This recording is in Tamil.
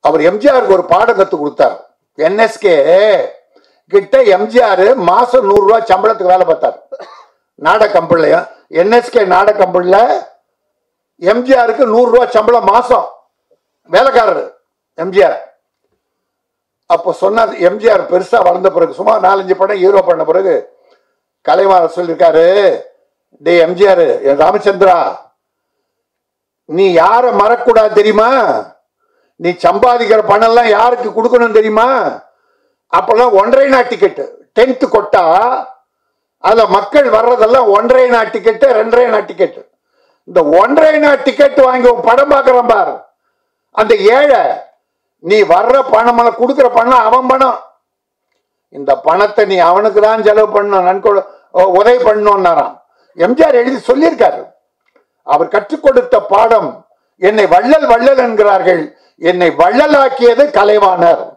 அவர் எம்ஜிஆருக்கு ஒரு பாடம் கத்து கொடுத்தார் என்எஸ்கே கிட்ட எம்ஜிஆர் மாசம் நூறு ரூபாய் சம்பளத்துக்கு வேலை பார்த்தார் நாடக கம்பெனில என்எஸ்கே நாடக கம்பெனில எம்ஜிஆருக்கு நூறு ரூபாய் சம்பளம் மாசம் வேலைக்காரர் எம்ஜிஆர் அப்போ சொன்னார் எம்ஜிஆர் பெருசா வளர்ந்த பிறகு சும்மா நாலஞ்சு படம் ஹீரோ பண்ண பிறகு கலைவாணர் சொல்லியிருக்காரு டே எம்ஜிஆர் என் ராமச்சந்திரா நீ யாரை மறக்கூடாது தெரியுமா நீ சம்பாதிக்கிற பணம் எல்லாம் யாருக்கு கொடுக்கணும் தெரியுமா அப்பெல்லாம் ஒன்றரை நாள் டிக்கெட்டு டென்த்து கொட்டா அதுல மக்கள் வர்றதெல்லாம் ஒன்றரை நாள் டிக்கெட்டு ரெண்டரை நாள் டிக்கெட்டு இந்த ஒன்றரை நாள் டிக்கெட் வாங்கி உன் படம் பார்க்கறான் பார் அந்த ஏழை நீ வர்ற பணம் எல்லாம் கொடுக்குற பணம் அவன் பணம் இந்த பணத்தை நீ அவனுக்கு தான் செலவு பண்ணணும் நன்கொடை உதவி பண்ணணும்னாராம் எம்ஜிஆர் எழுதி சொல்லியிருக்காரு அவர் கற்றுக் கொடுத்த பாடம் என்னை வள்ளல் வள்ளல் என்கிறார்கள் என்னை வள்ளலாக்கியது கலைவாணர்